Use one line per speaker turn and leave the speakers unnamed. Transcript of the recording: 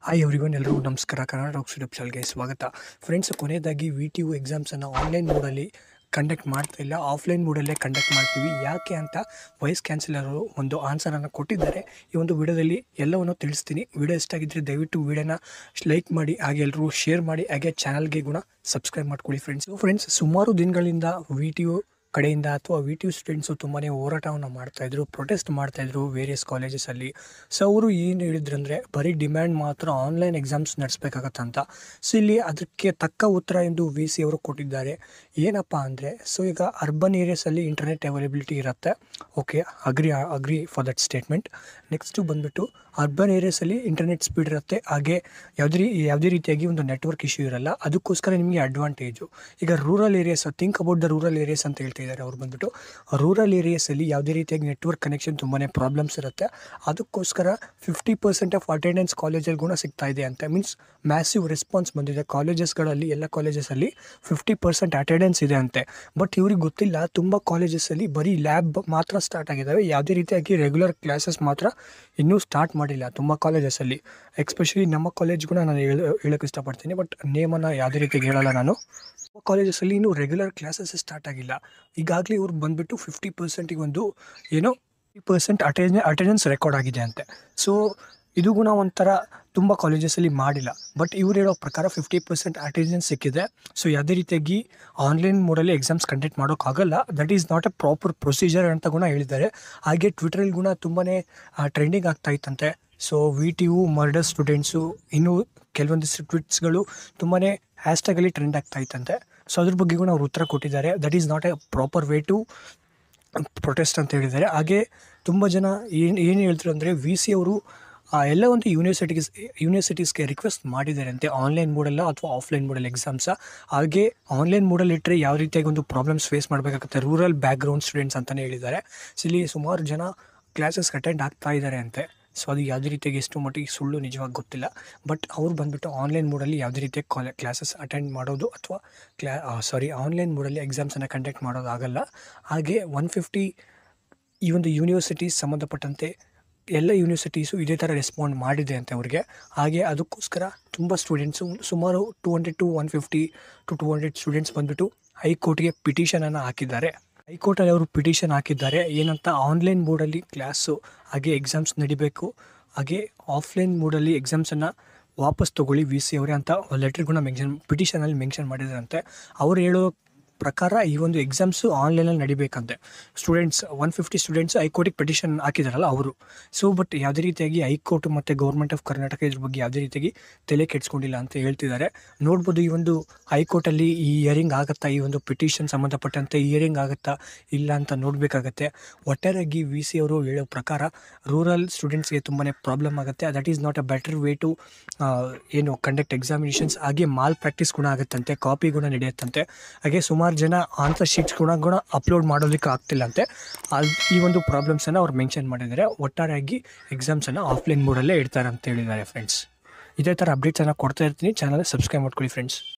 hi everyone ಎಲ್ಲರಿಗೂ ನಮಸ್ಕಾರ Kannada racks ವೆಬ್ಸೈಟ್ಗೆ ಸ್ವಾಗತ ಫ್ರೆಂಡ್ಸ್ ಕೊನೆಯದಾಗಿ ವಿ ಟಿ ಯು ಎಕ್ಸಾಮ್ಸನ್ನು ಆನ್ಲೈನ್ ಮೋಡಲ್ಲಿ ಕಂಡಕ್ಟ್ ಮಾಡ್ತಾ ಇಲ್ಲ ಆಫ್ಲೈನ್ ಮೋಡಲ್ಲೇ ಕಂಡಕ್ಟ್ ಮಾಡ್ತೀವಿ ಯಾಕೆ ಅಂತ ವೈಸ್ ಕ್ಯಾನ್ಸಲರು ಒಂದು ಆನ್ಸರನ್ನು ಕೊಟ್ಟಿದ್ದಾರೆ ಈ ಒಂದು ವಿಡಿಯೋದಲ್ಲಿ ಎಲ್ಲವನ್ನು ತಿಳಿಸ್ತೀನಿ ವಿಡಿಯೋ ಇಷ್ಟ ಆಗಿದ್ದರೆ ದಯವಿಟ್ಟು ವಿಡಿಯೋನ ಲೈಕ್ ಮಾಡಿ ಹಾಗೆ ಎಲ್ಲರೂ ಶೇರ್ ಮಾಡಿ ಹಾಗೆ ಚಾನಲ್ಗೆ ಕೂಡ ಸಬ್ಸ್ಕ್ರೈಬ್ ಮಾಡ್ಕೊಳ್ಳಿ ಫ್ರೆಂಡ್ಸ್ ಫ್ರೆಂಡ್ಸ್ ಸುಮಾರು ದಿನಗಳಿಂದ ವಿ ಟಿ ಯು ಕಡೆಯಿಂದ ಅಥವಾ ವಿ ಟಿ ಯು ಸ್ಟೂಡೆಂಟ್ಸು ತುಂಬಾ ಹೋರಾಟವನ್ನು ಮಾಡ್ತಾಯಿದ್ರು ಪ್ರೊಟೆಸ್ಟ್ ಮಾಡ್ತಾಯಿದ್ರು ವೇರಿಯಸ್ ಕಾಲೇಜಸಲ್ಲಿ ಸೊ ಅವರು ಏನು ಹೇಳಿದ್ರಂದರೆ ಬರೀ ಡಿಮ್ಯಾಂಡ್ ಮಾತ್ರ ಆನ್ಲೈನ್ ಎಕ್ಸಾಮ್ಸ್ ನಡೆಸ್ಬೇಕಾಗತ್ತಂತ ಸೊ ಇಲ್ಲಿ ಅದಕ್ಕೆ ತಕ್ಕ ಉತ್ತರ ಎಂದು ವಿ ಸಿ ಅವರು ಕೊಟ್ಟಿದ್ದಾರೆ ಏನಪ್ಪ ಅಂದರೆ ಸೊ ಈಗ ಅರ್ಬನ್ ಏರಿಯಾಸಲ್ಲಿ ಇಂಟರ್ನೆಟ್ ಅವೈಲಬಿಲಿಟಿ ಇರುತ್ತೆ okay agree agree for that statement next ಬಂದುಬಿಟ್ಟು ಅರ್ಬನ್ ಏರಿಯಾಸಲ್ಲಿ ಇಂಟರ್ನೆಟ್ ಸ್ಪೀಡ್ ಇರುತ್ತೆ ಹಾಗೆ ಯಾವುದೇ ರೀ ಯಾವುದೇ ರೀತಿಯಾಗಿ ಒಂದು ನೆಟ್ವರ್ಕ್ ಇಶ್ಯೂ ಇರಲ್ಲ ಅದಕ್ಕೋಸ್ಕರ ನಿಮಗೆ ಅಡ್ವಾಂಟೇಜು ಈಗ rural areas think about the rural areas ಅಂತ ಹೇಳ್ತಾ ಇದ್ದಾರೆ ಅವ್ರು ಬಂದ್ಬಿಟ್ಟು ರೂರಲ್ ಏರಿಯಾಸಲ್ಲಿ ಯಾವುದೇ ರೀತಿಯಾಗಿ ನೆಟ್ವರ್ಕ್ ಕನೆಕ್ಷನ್ ತುಂಬಾ ಪ್ರಾಬ್ಲಮ್ಸ್ ಇರುತ್ತೆ ಅದಕ್ಕೋಸ್ಕರ ಫಿಫ್ಟಿ ಪರ್ಸೆಂಟ್ ಆಫ್ ಅಟೆಂಡೆನ್ಸ್ ಕಾಲೇಜಲ್ಲಿ ಗುಣ ಸಿಗ್ತಾ ಇದೆ ಅಂತ ಮೀನ್ಸ್ ಮ್ಯಾಸಿವ್ ರೆಸ್ಪಾನ್ಸ್ ಬಂದಿದೆ ಕಾಲೇಜಸ್ಗಳಲ್ಲಿ ಎಲ್ಲ ಕಾಲೇಜಸಲ್ಲಿ ಫಿಫ್ಟಿ ಪರ್ಸೆಂಟ್ ಅಟೆಂಡೆನ್ಸ್ ಇದೆ ಅಂತೆ ಬಟ್ ಇವ್ರಿಗೆ ಗೊತ್ತಿಲ್ಲ ತುಂಬ ಕಾಲೇಜಸಲ್ಲಿ ಬರೀ ಲ್ಯಾಬ್ ಮಾತ್ರ ಸ್ಟಾರ್ಟ್ ಆಗಿದ್ದಾವೆ ಯಾವುದೇ ರೀತಿಯಾಗಿ ರೆಗ್ಯುಲರ್ ಕ್ಲಾಸಸ್ ಮಾತ್ರ ಇನ್ನೂ ಸ್ಟಾರ್ಟ್ ಮಾಡಿಲ್ಲ ತುಂಬ ಕಾಲೇಜಸಲ್ಲಿ ಎಕ್ಸ್ಪೆಷಲಿ ನಮ್ಮ ಕಾಲೇಜ್ಗೂ ನಾನು ಹೇಳ ಹೇಳೋಕ್ಕೆ ಇಷ್ಟಪಡ್ತೀನಿ ಬಟ್ ನೇಮನ್ನು ಯಾವುದೇ ರೀತಿಯಾಗಿ ಹೇಳಲ್ಲ ನಾನು ಕಾಲೇಜಸಲ್ಲಿ ಇನ್ನೂ ರೆಗ್ಯುಲರ್ ಕ್ಲಾಸಸ್ ಸ್ಟಾರ್ಟ್ ಆಗಿಲ್ಲ ಈಗಾಗಲೇ ಇವ್ರು ಬಂದುಬಿಟ್ಟು ಫಿಫ್ಟಿ ಪರ್ಸೆಂಟಿಗೆ ಒಂದು ಏನೋ fifty percent attend attendance record ಆಗಿದೆ ಅಂತೆ ಸೊ ಇದು ಗುಣ ಒಂಥರ ತುಂಬ ಕಾಲೇಜಸಲ್ಲಿ ಮಾಡಿಲ್ಲ ಬಟ್ ಇವ್ರು ಹೇಳೋ ಪ್ರಕಾರ ಫಿಫ್ಟಿ ಪರ್ಸೆಂಟ್ ಅಟೆಂಡೆನ್ಸ್ ಸಿಕ್ಕಿದೆ ಸೊ ಯಾವುದೇ ರೀತಿಯಾಗಿ ಆನ್ಲೈನ್ ಮೋಡಲ್ಲಿ ಎಕ್ಸಾಮ್ಸ್ ಕಂಡಕ್ಟ್ ಮಾಡೋಕ್ಕಾಗಲ್ಲ that is not a proper procedure ಅಂತ ಗುಣ ಹೇಳಿದ್ದಾರೆ ಹಾಗೆ ಟ್ವಿಟರಲ್ಲಿ ಗುಣ ತುಂಬಾ ಟ್ರೆಂಡಿಂಗ್ ಆಗ್ತಾ ಇತ್ತಂತೆ so V T U murder students ಇನ್ನೂ ಕೆಲವೊಂದಿಷ್ಟು ಟ್ವಿಟ್ಸ್ಗಳು ತುಂಬಾ ಹ್ಯಾಶ್ಟ್ಯಾಗಲ್ಲಿ ಟ್ರೆಂಡ್ ಆಗ್ತಾ ಇತ್ತಂತೆ ಸೊ ಅದ್ರ ಬಗ್ಗೆ ಕೂಡ ಅವ್ರು ಉತ್ತರ ಕೊಟ್ಟಿದ್ದಾರೆ that is not a proper way to protest ಅಂತ ಹೇಳಿದ್ದಾರೆ ಹಾಗೆ ತುಂಬ ಜನ ಏನು ಏನು ಹೇಳ್ತಾರೆ ಅಂದರೆ ವಿ ಸಿ ಅವರು ಆ, ಎಲ್ಲ ಒಂದು ಯೂನಿವರ್ಸಿಟೀಸ್ ಯೂನಿವರ್ಸಿಟೀಸ್ಗೆ ರಿಕ್ವೆಸ್ಟ್ ಮಾಡಿದ್ದಾರೆ ಅಂತೆ ಆನ್ಲೈನ್ ಮೋಡಲ್ಲ ಅಥವಾ ಆಫ್ಲೈನ್ ಮೋಡಲ್ ಎಕ್ಸಾಮ್ಸ ಹಾಗೆ ಆನ್ಲೈನ್ ಮೋಡಲ್ ಇಟ್ಟರೆ ಯಾವ ರೀತಿಯಾಗಿ ಒಂದು ಪ್ರಾಬ್ಲಮ್ಸ್ ಫೇಸ್ ಮಾಡಬೇಕಾಗುತ್ತೆ ರೂರಲ್ ಬ್ಯಾಕ್ಗ್ರೌಂಡ್ ಸ್ಟೂಡೆಂಟ್ಸ್ ಅಂತಲೇ ಹೇಳಿದ್ದಾರೆ ಸೊ ಇಲ್ಲಿ ಸುಮಾರು ಜನ ಕ್ಲಾಸಸ್ ಅಟೆಂಡ್ ಆಗ್ತಾ ಇದ್ದಾರೆ ಅಂತೆ ಸೊ ಅದು ಯಾವುದೇ ರೀತಿಯಾಗಿ ಎಷ್ಟು ಮಟ್ಟಿಗೆ ಸುಳ್ಳು ನಿಜವಾಗಿ ಗೊತ್ತಿಲ್ಲ ಬಟ್ ಅವ್ರು ಬಂದುಬಿಟ್ಟು ಆನ್ಲೈನ್ ಮೋಡಲ್ಲಿ ಯಾವುದೇ ರೀತಿಯಾಗಿ ಕಾಲೇ ಕ್ಲಾಸಸ್ ಅಟೆಂಡ್ ಮಾಡೋದು ಅಥವಾ ಕ್ಲಾ ಸಾರಿ ಆನ್ಲೈನ್ ಮೋಡಲ್ಲಿ ಎಕ್ಸಾಮ್ಸನ್ನು ಕಂಡಕ್ಟ್ ಮಾಡೋದಾಗಲ್ಲ ಹಾಗೆ ಒನ್ ಫಿಫ್ಟಿ ಈ ಒಂದು ಯೂನಿವರ್ಸಿಟೀಸ್ ಸಂಬಂಧಪಟ್ಟಂತೆ ಎಲ್ಲ ಯೂನಿವರ್ಸಿಟೀಸು ಇದೇ ಥರ ರೆಸ್ಪಾಂಡ್ ಮಾಡಿದೆ ಅಂತೆ ಅವ್ರಿಗೆ ಹಾಗೆ ಅದಕ್ಕೋಸ್ಕರ ತುಂಬ ಸ್ಟೂಡೆಂಟ್ಸು ಸುಮಾರು two hundred to one fifty to two hundred students ಬಂದುಬಿಟ್ಟು ಹೈಕೋರ್ಟ್ಗೆ ಪಿಟಿಷನನ್ನು ಹಾಕಿದ್ದಾರೆ ಹೈಕೋರ್ಟಲ್ಲಿ ಅವರು ಪಿಟಿಷನ್ ಹಾಕಿದ್ದಾರೆ ಏನಂತ ಆನ್ಲೈನ್ ಮೋಡಲ್ಲಿ ಕ್ಲಾಸು ಹಾಗೆ ಎಕ್ಸಾಮ್ಸ್ ನಡಿಬೇಕು ಹಾಗೆ ಆಫ್ಲೈನ್ ಮೋಡಲ್ಲಿ ಎಕ್ಸಾಮ್ಸನ್ನು ವಾಪಸ್ ತೊಗೊಳ್ಳಿ ವಿ ಸಿ ಅವರೇ ಅಂತ ಲೆಟ್ರಿಗೂ ಮೆನ್ಷನ್ ಪಿಟಿಷನಲ್ಲಿ ಮೆನ್ಷನ್ ಮಾಡಿದಾರಂತೆ ಅವ್ರು ಹೇಳೋ ಪ್ರಕಾರ ಈ ಒಂದು ಎಕ್ಸಾಮ್ಸು ಆನ್ಲೈನಲ್ಲಿ ನಡಿಬೇಕಂತೆ ಸ್ಟೂಡೆಂಟ್ಸ್ ಒನ್ ಫಿಫ್ಟಿ ಸ್ಟೂಡೆಂಟ್ಸ್ ಹೈಕೋರ್ಟಿಗೆ ಪಿಟಿಷನ್ ಹಾಕಿದಾರಲ್ಲ ಅವರು ಸೊ ಬಟ್ ಯಾವುದೇ ರೀತಿಯಾಗಿ ಹೈಕೋರ್ಟ್ ಮತ್ತು ಗೌರ್ಮೆಂಟ್ ಆಫ್ ಕರ್ನಾಟಕ ಇದ್ರ ಬಗ್ಗೆ ಯಾವುದೇ ರೀತಿಯಾಗಿ ತಲೆ ಕೆಡಿಸ್ಕೊಂಡಿಲ್ಲ ಅಂತ ಹೇಳ್ತಿದ್ದಾರೆ ನೋಡ್ಬೋದು ಈ ಒಂದು ಹೈಕೋರ್ಟಲ್ಲಿ ಈ ಹಿಯರಿಂಗ್ ಆಗುತ್ತಾ ಈ ಒಂದು ಪಿಟಿಷನ್ ಸಂಬಂಧಪಟ್ಟಂತೆ ಹಿಯರಿಂಗ್ ಆಗುತ್ತಾ ಇಲ್ಲ ಅಂತ ನೋಡಬೇಕಾಗತ್ತೆ ಒಟ್ಟಾರೆಯಾಗಿ ವಿ ಸಿ ಅವರು ಹೇಳೋ ಪ್ರಕಾರ ರೂರಲ್ ಸ್ಟೂಡೆಂಟ್ಸ್ಗೆ ತುಂಬಾ ಪ್ರಾಬ್ಲಮ್ ಆಗುತ್ತೆ that is not a better way to ಏನು ಕಂಡಕ್ಟ್ ಎಕ್ಸಾಮಿನೇಷನ್ಸ್ ಹಾಗೆ ಮಾಲ್ ಪ್ರಾಕ್ಟೀಸ್ ಕೂಡ ಆಗುತ್ತಂತೆ ಕಾಪಿ ಕೂಡ ನಡೆಯುತ್ತಂತೆ ಹಾಗೆ ಸುಮಾರು ಜನ ಆನ್ಸರ್ ಶೀಟ್ಸ್ ಕೂಡ ಕೂಡ ಅಪ್ಲೋಡ್ ಮಾಡೋದಕ್ಕೆ ಆಗ್ತಿಲ್ಲಂತೆ ಅದು ಈ ಒಂದು ಪ್ರಾಬ್ಲಮ್ಸನ್ನು ಅವ್ರು ಮೆನ್ಷನ್ ಮಾಡಿದ್ದಾರೆ ಒಟ್ಟಾರೆಯಾಗಿ ಎಕ್ಸಾಮ್ಸನ್ನು ಆಫ್ಲೈನ್ ಮೋಡಲ್ಲೇ ಇಡ್ತಾರೆ ಅಂತ ಹೇಳಿದ್ದಾರೆ ಫ್ರೆಂಡ್ಸ್ ಇದೇ ಥರ ಅಪ್ಡೇಟ್ಸನ್ನು ಕೊಡ್ತಾ ಇರ್ತೀನಿ ಚಾನಲ್ ಸಬ್ಸ್ಕ್ರೈಬ್ ಮಾಡ್ಕೊಳ್ಳಿ ಫ್ರೆಂಡ್ಸ್